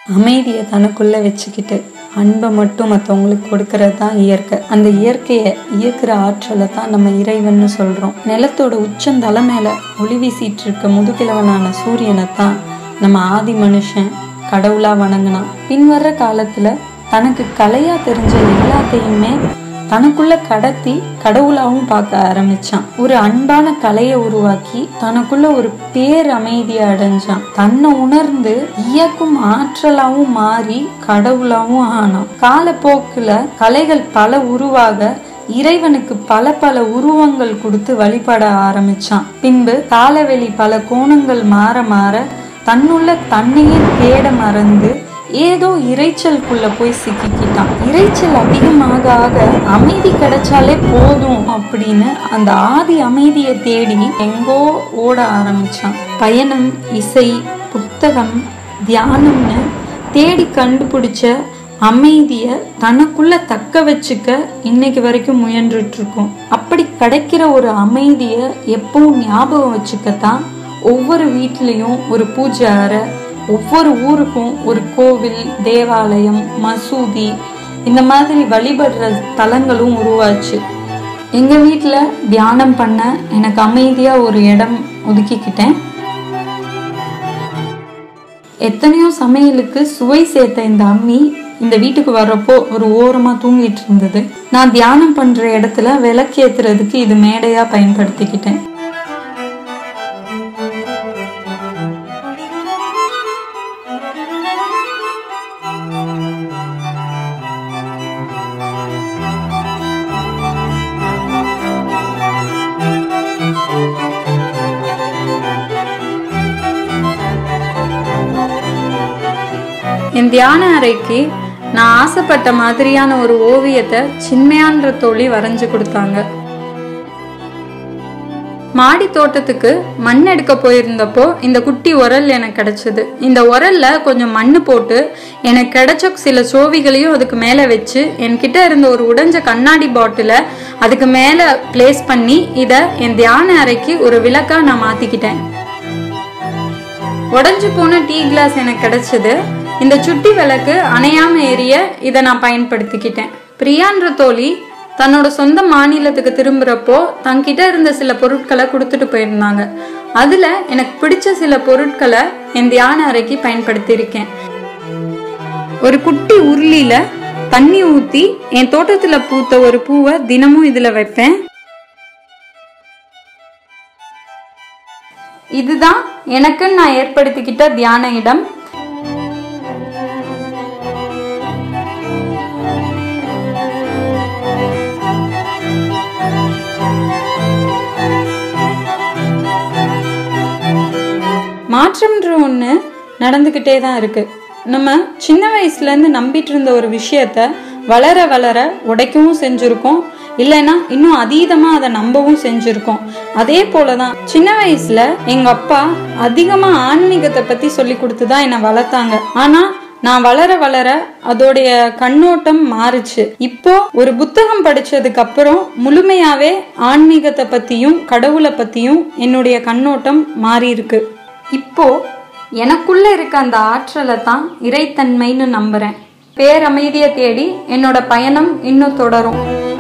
அமைதியை தனக்குள்ள வச்சுக்கிட்டு அன்பை மட்டும் மற்றவங்களுக்கு கொடுக்கறது தான் இயற்கை அந்த இயற்கையை இயக்குற ஆற்றலை தான் நம்ம இறைவன்னு சொல்றோம் நிலத்தோட உச்சந்தலை மேல ஒளி வீசிட்டு இருக்க முதுகிழவனான சூரியனை தான் நம்ம ஆதி மனுஷன் கடவுளா வணங்கினான் பின்வர்ற காலத்துல தனக்கு கலையா தெரிஞ்ச எல்லாத்தையுமே தனக்குள்ள கடத்தி கடவுளாவும் பார்க்க ஆரம்பிச்சான் ஒரு அன்பான கலையை உருவாக்கி தனக்குள்ள ஒரு பேர் அமைதியை அடைஞ்சான் தன்னை உணர்ந்து இயக்கும் ஆற்றலாவும் மாறி கடவுளாவும் ஆனான் காலப்போக்குல கலைகள் பல உருவாக இறைவனுக்கு பல பல உருவங்கள் கொடுத்து வழிபட ஆரம்பிச்சான் பின்பு காலவெளி பல கோணங்கள் மாற மாற தன்னுள்ள தன்னையே தேட மறந்து ஏதோ இறைச்சலுக்குள்ள போய் சிக்கிக்கிட்டான் இறைச்சல் அதிகமாக ஆக அமைதி கிடைச்சாலே போதும் அப்படின்னு அந்த ஆதி அமைதியை தேடி எங்கோ ஓட ஆரம்பிச்சான் பயணம் இசை புத்தகம் தியானம்னு தேடி கண்டுபிடிச்ச அமைதியை தனக்குள்ள தக்க வச்சுக்க இன்னைக்கு வரைக்கும் முயன்றுட்டு இருக்கோம் அப்படி கிடைக்கிற ஒரு அமைதியை எப்பவும் ஞாபகம் வச்சுக்கத்தான் ஒவ்வொரு வீட்லேயும் ஒரு பூஜை அறை ஒவ்வொரு ஊருக்கும் ஒரு கோவில் தேவாலயம் மசூதி இந்த மாதிரி வழிபடுற தலங்களும் உருவாச்சு எங்க வீட்டில் தியானம் பண்ண எனக்கு அமைதியா ஒரு இடம் ஒதுக்கிக்கிட்டேன் எத்தனையோ சமையலுக்கு சுவை சேர்த்த இந்த அம்மி இந்த வீட்டுக்கு வர்றப்போ ஒரு ஓரமா தூங்கிட்டு இருந்தது நான் தியானம் பண்ற இடத்துல விளக்கேத்துறதுக்கு இது மேடையா பயன்படுத்திக்கிட்டேன் என் தியான அறைக்கு நான் ஆசைப்பட்ட மாதிரியான ஒரு ஓவியத்தை சின்மையான்ற தோழி வரைஞ்சு கொடுத்தாங்க மாடி தோட்டத்துக்கு மண் எடுக்க போயிருந்தப்போ இந்த குட்டி உரல் எனக்கு கிடைச்சது இந்த உரல்ல கொஞ்சம் மண் போட்டு எனக்கு கிடைச்ச சில சோவிகளையும் அதுக்கு மேலே வச்சு என்கிட்ட இருந்த ஒரு உடைஞ்ச கண்ணாடி பாட்டிலை அதுக்கு மேலே பிளேஸ் பண்ணி இதை என் தியான அறைக்கு ஒரு விளக்கா நான் மாத்திக்கிட்டேன் உடஞ்சு போன டீ கிளாஸ் எனக்கு கிடைச்சது இந்த சுட்டி விளக்கு அணையாம எரிய இதை நான் பயன்படுத்திக்கிட்டேன் பிரியான்ற தோழி தன்னோட சொந்த மாநிலத்துக்கு திரும்புறப்போ தங்கிட்ட இருந்த சில பொருட்களை கொடுத்துட்டு போயிருந்தாங்க அதுல எனக்கு பிடிச்ச சில பொருட்களை என் தியான அறைக்கு பயன்படுத்தியிருக்கேன் ஒரு குட்டி உருளியில தண்ணி ஊத்தி என் தோட்டத்துல பூத்த ஒரு பூவை தினமும் இதுல வைப்பேன் இதுதான் எனக்கு நான் ஏற்படுத்திக்கிட்ட தியான இடம் மாற்றம்ன்ற ஒன்று நடந்துக்கிட்டே தான் இருக்கு நம்ம சின்ன வயசுலேருந்து நம்பிட்டு இருந்த ஒரு விஷயத்த வளர வளர உடைக்கவும் செஞ்சுருக்கோம் இல்லைன்னா இன்னும் அதீதமாக அதை நம்பவும் செஞ்சுருக்கோம் அதே போல தான் சின்ன வயசுல எங்கள் அப்பா அதிகமாக ஆன்மீகத்தை பற்றி சொல்லி கொடுத்து தான் என்னை வளர்த்தாங்க ஆனால் நான் வளர வளர அதோடைய கண்ணோட்டம் மாறுச்சு இப்போ ஒரு புத்தகம் படிச்சதுக்கு அப்புறம் முழுமையாவே ஆன்மீகத்தை பத்தியும் கடவுளை பத்தியும் என்னுடைய கண்ணோட்டம் மாறி இருக்கு இப்போ எனக்குள்ள இருக்க அந்த ஆற்றலை தான் இறைத்தன்மைன்னு நம்புறேன் பேரமைதியை தேடி என்னோட பயணம் இன்னும் தொடரும்